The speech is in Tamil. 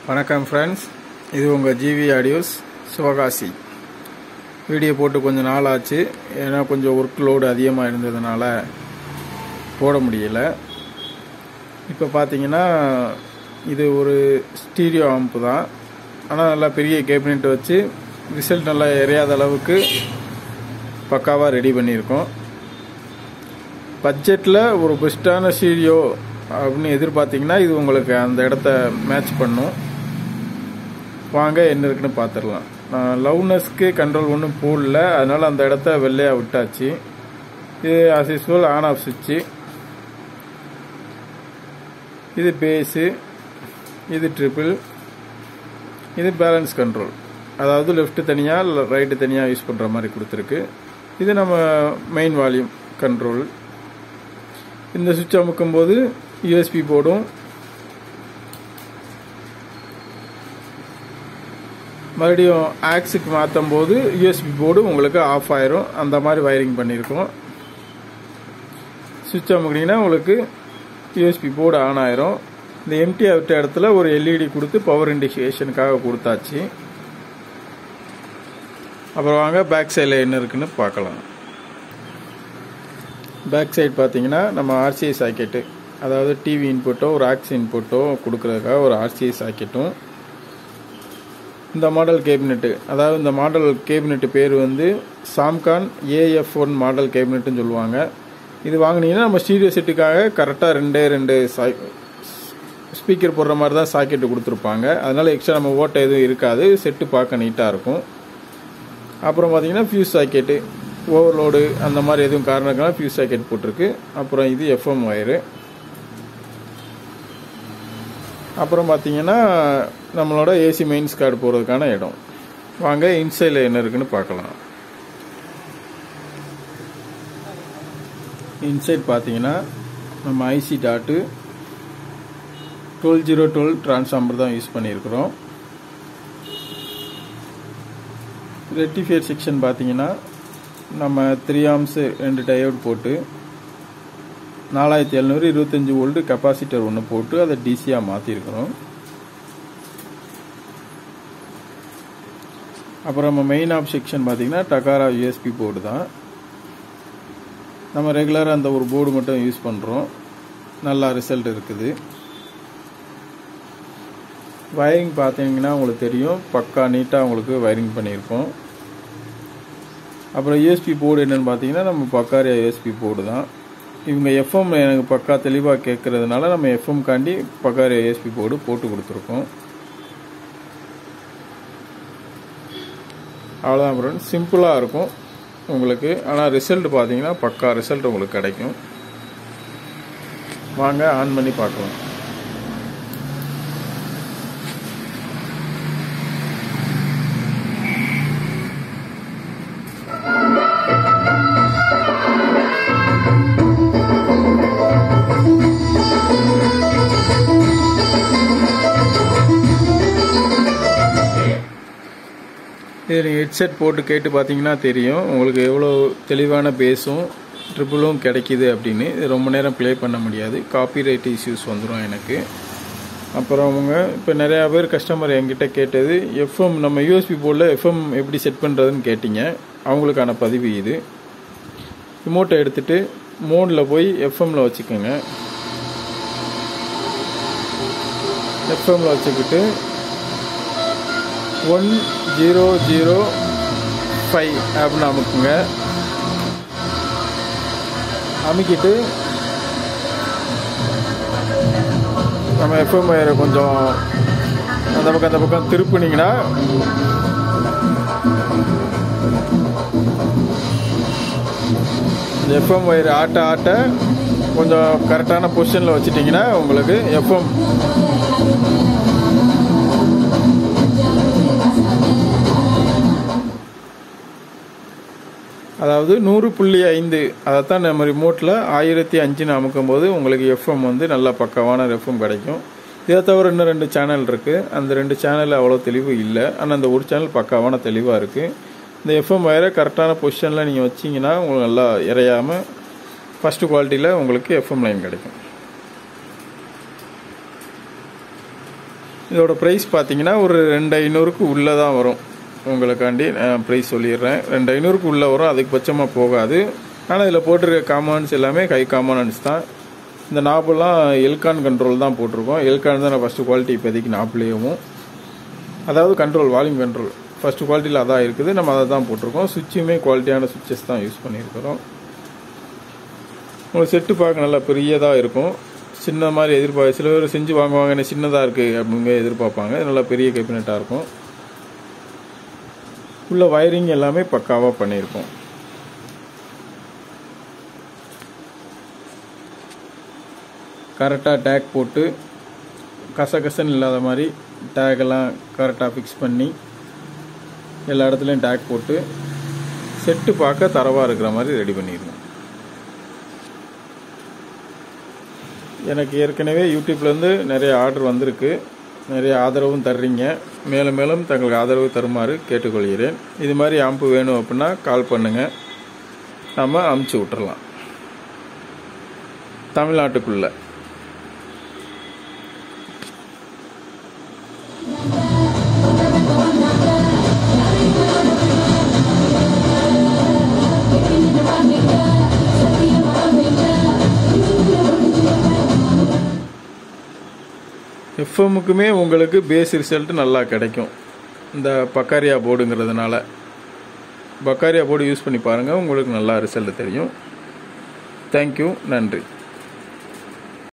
வணக்கம் ஃப்ரெண்ட்ஸ் இது உங்கள் ஜிவி ஆடியோஸ் சிவகாசி வீடியோ போட்டு கொஞ்சம் நாள் ஆச்சு ஏன்னா கொஞ்சம் ஒர்க் லோடு அதிகமாக இருந்ததுனால போட முடியல இப்போ பார்த்தீங்கன்னா இது ஒரு ஸ்டீரியோ ஆம்பு தான் ஆனால் நல்லா பெரிய கேபினெட் வச்சு ரிசல்ட் நல்லா எறையாத அளவுக்கு பக்காவாக ரெடி பண்ணியிருக்கோம் பட்ஜெட்டில் ஒரு பெஸ்ட்டான ஸ்டீரியோ அப்படின்னு எதிர்பார்த்தீங்கன்னா இது உங்களுக்கு அந்த இடத்த மேட்ச் பண்ணும் வாங்க என்ன இருக்குன்னு பார்த்துடலாம் நான் லவ்னஸ்க்கு கண்ட்ரோல் ஒன்றும் போடல அதனால் அந்த இடத்த வெள்ளையாக விட்டாச்சு இது ஆஸ் யூஸ்வல் ஆன் ஆஃப் சுவிட்சு இது பேஸு இது ட்ரிபிள் இது பேலன்ஸ் கண்ட்ரோல் அதாவது லெஃப்ட் தனியாக ரைட்டு தனியாக யூஸ் பண்ணுற மாதிரி கொடுத்துருக்கு இது நம்ம மெயின் வால்யூம் கண்ட்ரோல் இந்த சுவிட்ச் அமுக்கும் போது யூஎஸ்பி போர்டும் மறுபடியும் ஆக்ஸுக்கு மாற்றும் போது யூஎஸ்பி போர்டு உங்களுக்கு ஆஃப் ஆயிரும் அந்த மாதிரி வயரிங் பண்ணியிருக்கோம் சுவிட்ச் அமுக்கினீங்கன்னா உங்களுக்கு யூஎஸ்பி போர்டு ஆன் ஆயிரும் இந்த எம்டி விட்ட இடத்துல ஒரு எல்இடி கொடுத்து பவர் இண்டிகேஷனுக்காக கொடுத்தாச்சு அப்புறம் வாங்க பேக் சைடில் என்ன இருக்குன்னு பார்க்கலாம் பேக் சைடு பார்த்தீங்கன்னா நம்ம ஆர்சிஐ சாக்கெட்டு அதாவது டிவி இன்புட்டோ ஒரு ஆக்ஸ் இன்புட்டோ கொடுக்கறதுக்காக ஒரு ஆர்சிஐ சாக்கெட்டும் இந்த மாடல் கேபினெட்டு அதாவது இந்த மாடல் கேபினெட்டு பேர் வந்து சாம்கான் ஏஎஃப் ஒன் மாடல் கேபினெட்டுன்னு சொல்லுவாங்க இது வாங்கினீங்கன்னா நம்ம ஸ்டீரியோ செட்டுக்காக கரெக்டாக ரெண்டே ரெண்டு சாய் ஸ்பீக்கர் போடுற மாதிரி தான் சாக்கெட்டு கொடுத்துருப்பாங்க அதனால் எக்ஸ்ட்ரா நம்ம ஓட்டை எதுவும் இருக்காது செட்டு பார்க்க நீட்டாக இருக்கும் அப்புறம் பார்த்தீங்கன்னா ஃபியூஸ் சாக்கெட்டு ஓவர்லோடு அந்த மாதிரி எதுவும் காரணங்களாக ஃபியூஸ் சாக்கெட் போட்டிருக்கு அப்புறம் இது எஃப்எம் ஒயரு அப்புறம் பார்த்தீங்கன்னா நம்மளோட ஏசி மெயின்ஸ் கார்டு போகிறதுக்கான இடம் வாங்க இன்சைடில் என்ன இருக்குன்னு பார்க்கலாம் இன்சைட் பார்த்தீங்கன்னா நம்ம IC dot twelve zero twelve transformer தான் யூஸ் பண்ணியிருக்கிறோம் ரெட்டிஃபையர் செக்ஷன் பார்த்தீங்கன்னா நம்ம த்ரீ ஆம்ஸு ரெண்டு டயோட் போட்டு நாலாயிரத்தி எழுநூறு இருபத்தஞ்சி வோல்டு கெப்பாசிட்டர் ஒன்று போட்டு அதை டிசியாக மாற்றிருக்கிறோம் அப்புறம் நம்ம மெயின் ஆப் செக்ஷன் பார்த்தீங்கன்னா டகாரா யூஎஸ்பி போர்டு தான் நம்ம ரெகுலராக அந்த ஒரு போர்டு மட்டும் யூஸ் பண்ணுறோம் நல்லா ரிசல்ட் இருக்குது வயரிங் பார்த்தீங்கன்னா உங்களுக்கு தெரியும் பக்கா நீட்டாக உங்களுக்கு வயரிங் பண்ணியிருக்கோம் அப்புறம் யூஎஸ்பி போர்டு என்னென்னு பார்த்தீங்கன்னா நம்ம பக்காரியா யூஎஸ்பி போர்டு தான் இவங்க எஃப்எம் எனக்கு பக்கா தெளிவாக கேட்கறதுனால நம்ம எஃப்எம் காண்டி பக்காரியா யூஎஸ்பி போர்டு போட்டு கொடுத்துருக்கோம் அவ்வளோதான் ஃப்ரெண்ட்ஸ் சிம்பிளாக இருக்கும் உங்களுக்கு ஆனால் ரிசல்ட் பார்த்தீங்கன்னா பக்கா ரிசல்ட் உங்களுக்கு கிடைக்கும் வாங்க ஆன் பண்ணி பார்க்கலாம் இது நீங்கள் ஹெட்செட் போட்டு கேட்டு பார்த்தீங்கன்னா தெரியும் உங்களுக்கு எவ்வளோ தெளிவான பேஸும் ட்ரிபிளும் கிடைக்கிது அப்படின்னு இது ரொம்ப நேரம் ப்ளே பண்ண முடியாது காப்பிரைட் இஷ்யூஸ் வந்துடும் எனக்கு அப்புறம் அவங்க இப்போ நிறையா பேர் கஸ்டமர் என்கிட்ட கேட்டது எஃப்எம் நம்ம யூஎஸ்பி போர்டில் எஃப்எம் எப்படி செட் பண்ணுறதுன்னு கேட்டிங்க அவங்களுக்கான பதிவு இது ரிமோட்டை எடுத்துகிட்டு மோடில் போய் எஃப்எம்மில் வச்சுக்கோங்க எஃப்எம்மில் வச்சுக்கிட்டு ஒன் ஜீரோ ஜீரோ ஃபைவ் அப்படின்னு அமுக்குங்க அமுக்கிட்டு நம்ம எஃப்எம் ஒயரை கொஞ்சம் அந்த பக்கம் அந்த பக்கம் திருப்புனீங்கன்னா எஃப்எம் ஒயர் ஆட்ட ஆட்ட கொஞ்சம் கரெக்டான பொசிஷனில் வச்சுட்டிங்கன்னா உங்களுக்கு எஃப்எம் அதாவது நூறு புள்ளி ஐந்து அதைத்தான் நம்ம ரிமோட்டில் ஆயிரத்தி அஞ்சுன்னு அமுக்கும் போது உங்களுக்கு எஃப்எம் வந்து நல்ல பக்கவான எஃப்எம் கிடைக்கும் இதை தவிர இன்னும் ரெண்டு சேனல் இருக்குது அந்த ரெண்டு சேனல் அவ்வளோ தெளிவு இல்லை ஆனால் அந்த ஒரு சேனல் பக்காவான தெளிவாக இருக்குது இந்த எஃப்எம் வயரை கரெக்டான பொசிஷனில் நீங்கள் வச்சிங்கன்னா உங்களுக்கு நல்லா இறையாமல் ஃபஸ்ட்டு குவாலிட்டியில் உங்களுக்கு எஃப்எம் லைன் கிடைக்கும் இதோட ப்ரைஸ் பார்த்தீங்கன்னா ஒரு ரெண்டு ஐநூறுக்கு உள்ளே தான் வரும் உங்களுக்காண்டி நான் ப்ரைஸ் சொல்லிடுறேன் ரெண்டு ஐநூறுக்கு உள்ளே வரும் அதுக்கு பட்சமாக போகாது ஆனால் இதில் போட்டிருக்க காமான்ஸ் எல்லாமே கை காமானன்ஸ் தான் இந்த நாப்பெல்லாம் எல்கான் கண்ட்ரோல் தான் போட்டிருக்கோம் எல்கான் தான் நான் ஃபஸ்ட்டு குவாலிட்டி இப்போதைக்கு நாப்புலேயும் அதாவது கண்ட்ரோல் வால்யூம் கண்ட்ரோல் ஃபஸ்ட்டு குவாலிட்டியில் அதான் இருக்குது நம்ம அதை தான் போட்டிருக்கோம் சுவிட்சுமே குவாலிட்டியான சுவிட்சஸ் தான் யூஸ் பண்ணியிருக்கிறோம் உங்களுக்கு செட்டு பார்க்க நல்லா பெரியதாக இருக்கும் சின்ன மாதிரி எதிர்பார்க்க சில பேர் செஞ்சு வாங்குவாங்க என்ன சின்னதாக இருக்குது அப்படிங்க எதிர்பார்ப்பாங்க இது நல்லா பெரிய கேபினெட்டாக இருக்கும் உள்ள வயரிங் எல்லாமே பக்காவாக பண்ணியிருக்கோம் கரெக்டாக டேக் போட்டு கசகசன்னு இல்லாத மாதிரி டேக்கெல்லாம் கரெக்டாக ஃபிக்ஸ் பண்ணி எல்லா இடத்துலையும் டேக் போட்டு செட்டு பார்க்க தரவாக இருக்கிற மாதிரி ரெடி பண்ணிடுவோம் எனக்கு ஏற்கனவே யூடியூப்லேருந்து நிறைய ஆர்டர் வந்திருக்கு நிறைய ஆதரவும் தர்றீங்க மேலும் மேலும் தங்களுக்கு ஆதரவு தருமாறு கேட்டுக்கொள்கிறேன் இது மாதிரி ஆம்பு வேணும் அப்படின்னா கால் பண்ணுங்கள் நம்ம அமுச்சு விட்டுறலாம் தமிழ்நாட்டுக்குள்ளே எஃப்எம்முக்குமே உங்களுக்கு பேஸ் ரிசல்ட் நல்லா கிடைக்கும் இந்த பக்காரியா போர்டுங்கிறதுனால பக்காரியா போர்டு யூஸ் பண்ணி பாருங்கள் உங்களுக்கு நல்லா ரிசல்ட் தெரியும் தேங்க்யூ நன்றி